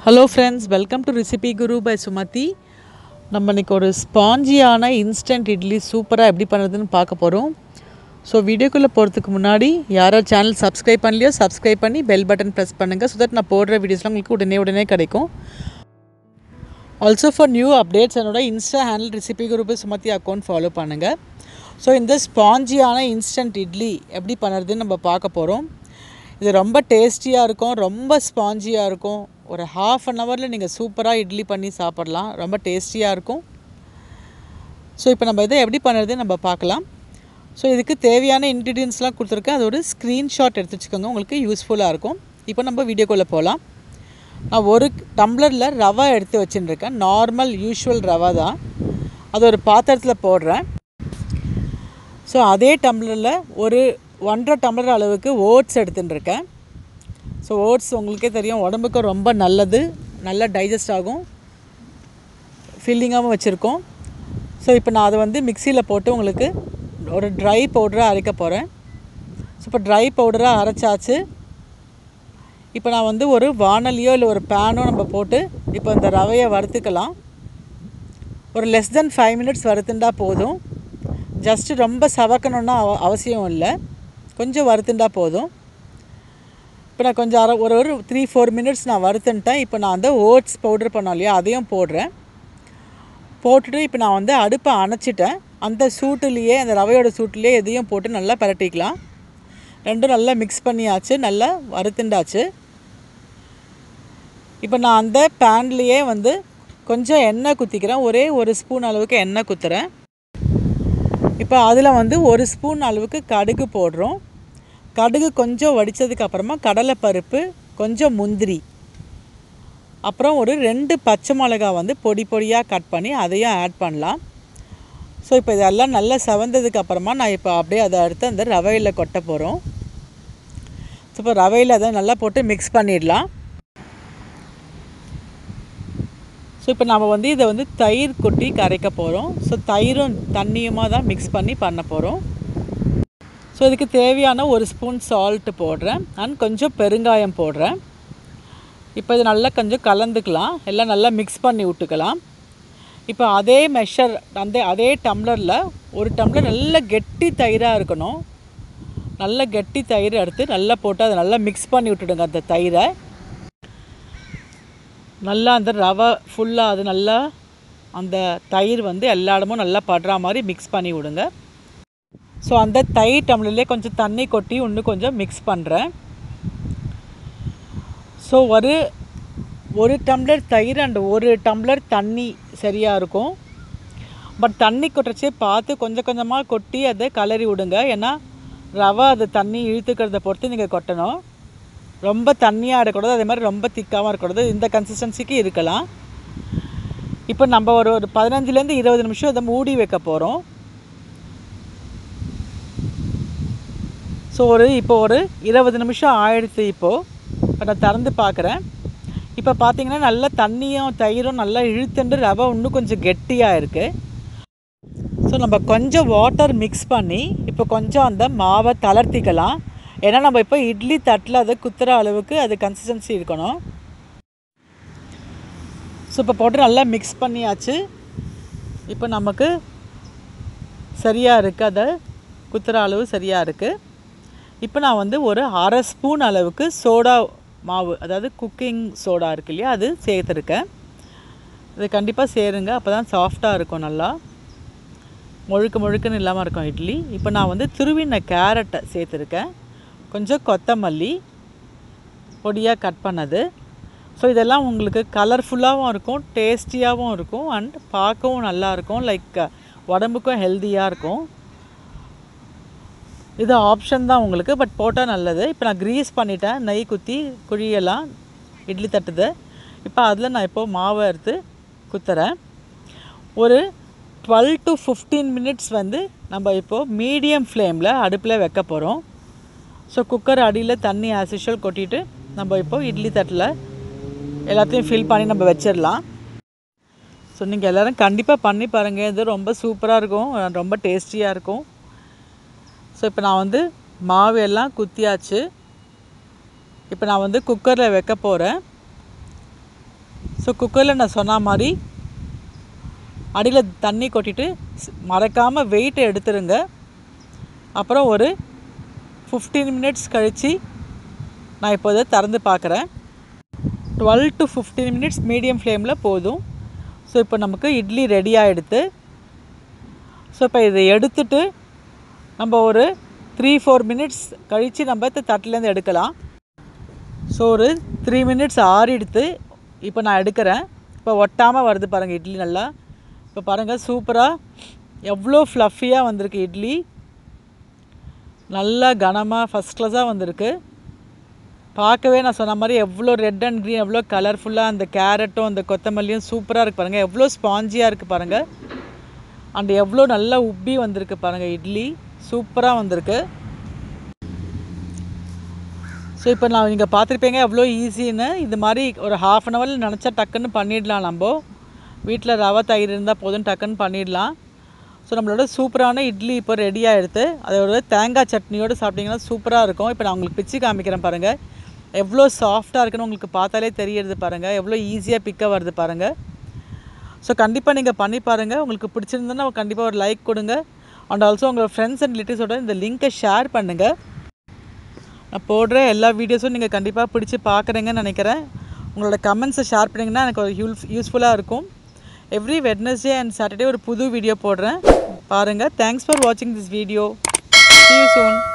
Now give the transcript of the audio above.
hello friends welcome to recipe guru by Sumathi நம்ம இன்னைக்கு ஒரு ஸ்பாஞ்சியான இன்ஸ்டன்ட் இட்லி சூப்பராக எப்படி பண்ணுறதுன்னு பார்க்க போகிறோம் ஸோ வீடியோக்குள்ளே போகிறதுக்கு முன்னாடி யாரோ சேனல் சப்ஸ்கிரைப் பண்ணலையோ சப்ஸ்கிரைப் பண்ணி பெல் பட்டன் ப்ரெஸ் பண்ணுங்கள் ஸோ தட் நான் போடுற வீடியோஸ்லாம் உங்களுக்கு உடனே உடனே கிடைக்கும் ஆல்சோ ஃபார் நியூ அப்டேட்ஸ் என்னோட insta handle recipe guru Sumathi account follow பண்ணுங்கள் ஸோ இந்த ஸ்பாஞ்சியான இன்ஸ்டன்ட் இட்லி எப்படி பண்ணுறதுன்னு நம்ம பார்க்க போகிறோம் இது ரொம்ப டேஸ்டியாக இருக்கும் ரொம்ப ஸ்பாஞ்சியாக இருக்கும் ஒரு ஹாஃப் அன் ஹவரில் நீங்கள் சூப்பராக இட்லி பண்ணி சாப்பிட்லாம் ரொம்ப டேஸ்டியாக இருக்கும் ஸோ இப்போ நம்ம இதை எப்படி பண்ணுறதுன்னு நம்ம பார்க்கலாம் ஸோ இதுக்கு தேவையான இன்க்ரீடியன்ஸ்லாம் கொடுத்துருக்கேன் அது ஒரு ஸ்க்ரீன்ஷாட் எடுத்து வச்சுக்கோங்க உங்களுக்கு யூஸ்ஃபுல்லாக இருக்கும் இப்போ நம்ம வீடியோக்குள்ளே போகலாம் நான் ஒரு டம்ளரில் ரவை எடுத்து வச்சுட்டுருக்கேன் நார்மல் யூஷுவல் ரவை தான் அது ஒரு பாத்திரத்தில் போடுறேன் ஸோ அதே டம்ளரில் ஒரு ஒன்றரை டம்ளர் அளவுக்கு ஓட்ஸ் எடுத்துகிட்டு இருக்கேன் ஸோ ஓட்ஸ் உங்களுக்கே தெரியும் உடம்புக்கு ரொம்ப நல்லது நல்லா டைஜஸ்ட் ஆகும் ஃபில்லிங்காகவும் வச்சுருக்கோம் ஸோ இப்போ நான் அதை வந்து மிக்சியில் போட்டு உங்களுக்கு ஒரு ட்ரை பவுடராக அரைக்க போகிறேன் ஸோ இப்போ ட்ரை பவுடராக அரைச்சாச்சு இப்போ நான் வந்து ஒரு வானலியோ இல்லை ஒரு பேனோ நம்ம போட்டு இப்போ இந்த ரவையை வறுத்துக்கலாம் ஒரு லெஸ் தென் ஃபைவ் மினிட்ஸ் வறுத்துண்டா போதும் ஜஸ்ட்டு ரொம்ப சவக்கணுன்னா அவ அவசியம் இல்லை கொஞ்சம் வறுத்துண்டா போதும் இப்போ நான் கொஞ்சம் அரை ஒரு ஒரு த்ரீ ஃபோர் மினிட்ஸ் நான் வறுத்துன்ட்டேன் இப்போ நான் அந்த ஓட்ஸ் பவுடர் பண்ணோம் இல்லையா அதையும் போடுறேன் போட்டுட்டு இப்போ நான் வந்து அடுப்பை அணைச்சிட்டேன் அந்த சூட்டுலேயே அந்த ரவையோட சூட்டுலேயே எதையும் போட்டு நல்லா பரட்டிக்கலாம் ரெண்டும் நல்லா மிக்ஸ் பண்ணியாச்சு நல்லா வறுத்துண்டாச்சு இப்போ நான் அந்த பேன்லேயே வந்து கொஞ்சம் எண்ணெய் குத்திக்கிறேன் ஒரே ஒரு ஸ்பூன் அளவுக்கு எண்ணெய் குத்துறேன் இப்போ அதில் வந்து ஒரு ஸ்பூன் அளவுக்கு கடுகு போடுறோம் கடுகு கொஞ்சம் வடித்ததுக்கு அப்புறமா கடலைப்பருப்பு கொஞ்சம் முந்திரி அப்புறம் ஒரு ரெண்டு பச்சை மிளகா வந்து பொடி பொடியாக கட் பண்ணி அதையும் ஆட் பண்ணலாம் ஸோ இப்போ இதெல்லாம் நல்லா செவந்ததுக்கு அப்புறமா நான் இப்போ அப்படியே அதை அடுத்து அந்த ரவையில் கொட்ட போகிறோம் ஸோ இப்போ ரவையில் அதை நல்லா போட்டு மிக்ஸ் பண்ணிடலாம் ஸோ இப்போ நம்ம வந்து இதை வந்து தயிர் கொட்டி கரைக்க போகிறோம் ஸோ தயிரும் தண்ணியுமாக தான் மிக்ஸ் பண்ணி பண்ண போகிறோம் ஸோ இதுக்கு தேவையான ஒரு ஸ்பூன் சால்ட்டு போடுறேன் அண்ட் கொஞ்சம் பெருங்காயம் போடுறேன் இப்போ இது நல்லா கொஞ்சம் கலந்துக்கலாம் எல்லாம் நல்லா மிக்ஸ் பண்ணி விட்டுக்கலாம் இப்போ அதே மெஷர் அந்த அதே டம்ளரில் ஒரு டம்ளர் நல்ல கெட்டி தயிராக இருக்கணும் நல்ல கெட்டி தயிர் எடுத்து நல்லா போட்டு அதை நல்லா மிக்ஸ் பண்ணி விட்டுடுங்க அந்த தயிரை நல்லா அந்த ரவை ஃபுல்லாக அது நல்லா அந்த தயிர் வந்து எல்லா இடமும் நல்லா படுற மாதிரி மிக்ஸ் பண்ணி விடுங்க ஸோ அந்த தயிர் டம்ளர்லேயே கொஞ்சம் தண்ணி கொட்டி இன்னும் கொஞ்சம் மிக்ஸ் பண்ணுறேன் ஸோ ஒரு ஒரு டம்ளர் தயிர் அண்ட் ஒரு டம்ளர் தண்ணி சரியாக இருக்கும் பட் தண்ணி கொட்டுறச்சே பார்த்து கொஞ்சம் கொஞ்சமாக கொட்டி அதை கலரி விடுங்க ஏன்னா ரவை அது தண்ணி இழுத்துக்கிறத பொறுத்து நீங்கள் கொட்டணும் ரொம்ப தண்ணியாக இருக்கக்கூடாது அதே மாதிரி ரொம்ப திக்காகவும் இருக்கக்கூடாது இந்த கன்சிஸ்டன்சிக்கு இருக்கலாம் இப்போ நம்ம ஒரு ஒரு பதினஞ்சுலேருந்து இருபது நிமிஷம் இதை மூடி வைக்க போகிறோம் ஸோ ஒரு இப்போ ஒரு இருபது நிமிஷம் ஆயிடுச்சு இப்போது இப்போ நான் திறந்து பார்க்குறேன் இப்போ பார்த்தீங்கன்னா நல்லா தண்ணியும் தயிரும் நல்லா இழுத்துண்டு ரவை இன்னும் கொஞ்சம் கெட்டியாக இருக்குது ஸோ நம்ம கொஞ்சம் வாட்டர் மிக்ஸ் பண்ணி இப்போ கொஞ்சம் அந்த மாவை தளர்த்திக்கலாம் ஏன்னா நம்ம இப்போ இட்லி தட்டில் அதை குத்துற அளவுக்கு அது கன்சிஸ்டன்சி இருக்கணும் ஸோ இப்போ போட்டு நல்லா மிக்ஸ் பண்ணியாச்சு இப்போ நமக்கு சரியாக இருக்குது அதை குத்துற அளவு சரியாக இருக்குது இப்போ நான் வந்து ஒரு அரை ஸ்பூன் அளவுக்கு சோடா மாவு அதாவது குக்கிங் சோடா இருக்கு இல்லையா அது சேர்த்துருக்கேன் இது கண்டிப்பாக சேருங்க அப்போ தான் சாஃப்டாக இருக்கும் நல்லா முழுக்க முழுக்குன்னு இல்லாமல் இருக்கும் இட்லி இப்போ நான் வந்து துருவின கேரட்டை சேர்த்துருக்கேன் கொஞ்சம் கொத்தமல்லி பொடியாக கட் பண்ணது ஸோ இதெல்லாம் உங்களுக்கு கலர்ஃபுல்லாகவும் இருக்கும் டேஸ்டியாகவும் இருக்கும் அண்ட் பார்க்கவும் நல்லாயிருக்கும் லைக் உடம்புக்கும் ஹெல்த்தியாக இருக்கும் இது ஆப்ஷன் தான் உங்களுக்கு பட் போட்டால் நல்லது இப்போ நான் க்ரீஸ் பண்ணிட்டேன் நெய் குத்தி குழியெல்லாம் இட்லி தட்டுது இப்போ அதில் நான் இப்போது மாவை எடுத்து குத்துறேன் ஒரு டுவெல் டு ஃபிஃப்டீன் மினிட்ஸ் வந்து நம்ம இப்போது மீடியம் ஃப்ளேமில் அடுப்பில் வைக்க போகிறோம் ஸோ குக்கர் அடியில் தண்ணி ஆஸ் யூஷுவல் கொட்டிட்டு நம்ம இப்போது இட்லி தட்டில் எல்லாத்தையும் ஃபில் பண்ணி நம்ம வச்சிடலாம் ஸோ நீங்கள் எல்லோரும் கண்டிப்பாக பண்ணி பாருங்கள் இது ரொம்ப சூப்பராக இருக்கும் ரொம்ப டேஸ்டியாக இருக்கும் ஸோ இப்போ நான் வந்து மாவு எல்லாம் குத்தியாச்சு இப்போ நான் வந்து குக்கரில் வைக்க போகிறேன் ஸோ குக்கரில் நான் சொன்ன மாதிரி அடியில் தண்ணி கொட்டிட்டு மறக்காமல் வெயிட்டை எடுத்துருங்க அப்புறம் ஒரு ஃபிஃப்டீன் மினிட்ஸ் கழித்து நான் இப்போ இதை திறந்து பார்க்குறேன் twelve to fifteen minutes medium ஃப்ளேமில் போதும் ஸோ இப்போ நமக்கு இட்லி ரெடி ஆகிடுது ஸோ இப்போ இதை எடுத்துட்டு நம்ம ஒரு த்ரீ ஃபோர் மினிட்ஸ் கழித்து நம்ம இந்த தட்டிலேருந்து எடுக்கலாம் ஸோ ஒரு த்ரீ மினிட்ஸ் ஆறிடுத்து இப்போ நான் எடுக்கிறேன் இப்போ ஒட்டாமல் வருது பாருங்கள் இட்லி நல்லா இப்போ பாருங்கள் சூப்பராக எவ்வளோ ஃப்ளஃபியாக வந்திருக்கு இட்லி நல்லா கனமாக ஃபஸ்ட் கிளாஸாக வந்திருக்கு பார்க்கவே நான் சொன்ன மாதிரி எவ்வளோ ரெட் அண்ட் க்ரீன் எவ்வளோ கலர்ஃபுல்லாக அந்த கேரட்டும் அந்த கொத்தமல்லியும் சூப்பராக இருக்குது பாருங்கள் எவ்வளோ ஸ்பாஞ்சியாக இருக்குது பாருங்கள் அண்ட் எவ்வளோ நல்லா உப்பி வந்திருக்கு பாருங்கள் இட்லி சூப்பராக வந்திருக்கு ஸோ இப்போ நான் நீங்கள் பார்த்துருப்பீங்க எவ்வளோ ஈஸின்னு இது மாதிரி ஒரு ஹாஃப் அன் ஹவரில் நினச்சா டக்குன்னு பண்ணிடலாம் நம்ம வீட்டில் ரவை தயிர் இருந்தால் போதும் டக்குன்னு பண்ணிடலாம் ஸோ நம்மளோட சூப்பரான இட்லி இப்போ ரெடி ஆகிடுது அதோட தேங்காய் சட்னியோடு சாப்பிட்டிங்கன்னா சூப்பராக இருக்கும் இப்போ நான் உங்களுக்கு பிச்சு காமிக்கிறேன் பாருங்கள் எவ்வளோ சாஃப்டாக இருக்குன்னு உங்களுக்கு பார்த்தாலே தெரியறது பாருங்கள் எவ்வளோ ஈஸியாக பிக்க வருது பாருங்கள் ஸோ கண்டிப்பாக நீங்கள் பண்ணி பாருங்கள் உங்களுக்கு பிடிச்சிருந்ததுன்னா கண்டிப்பாக ஒரு லைக் கொடுங்க அண்ட் ஆல்சோ உங்களோட ஃப்ரெண்ட்ஸ் அண்ட் ரிலேட்டிவ்ஸோட இந்த லிங்க்கை ஷேர் பண்ணுங்கள் நான் போடுற எல்லா வீடியோஸும் நீங்கள் கண்டிப்பாக பிடிச்சி பார்க்குறீங்கன்னு நினைக்கிறேன் உங்களோட கமெண்ட்ஸை ஷேர் பண்ணிங்கன்னா எனக்கு ஒரு யூஸ் யூஸ்ஃபுல்லாக இருக்கும் எவ்ரி வெட்னஸ்டே அண்ட் சாட்டர்டே ஒரு புது வீடியோ போடுறேன் பாருங்கள் தேங்க்ஸ் ஃபார் வாட்சிங் this video see you soon